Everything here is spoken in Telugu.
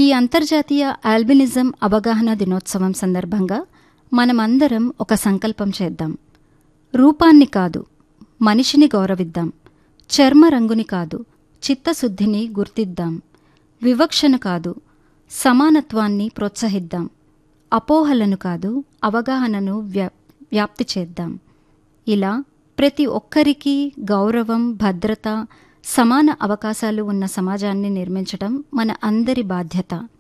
ఈ అంతర్జాతీయ ఆల్బినిజం అవగాహన దినోత్సవం సందర్భంగా మనమందరం ఒక సంకల్పం చేద్దాం రూపాన్ని కాదు మనిషిని గౌరవిద్దాం చర్మ రంగుని కాదు చిత్తశుద్ధిని గుర్తిద్దాం వివక్షను కాదు సమానత్వాన్ని ప్రోత్సహిద్దాం అపోహలను కాదు అవగాహనను వ్యా వ్యాప్తి చేద్దాం ఇలా ప్రతి ఒక్కరికి గౌరవం భద్రత సమాన అవకాశాలు ఉన్న సమాజాన్ని నిర్మించడం మన అందరి బాధ్యత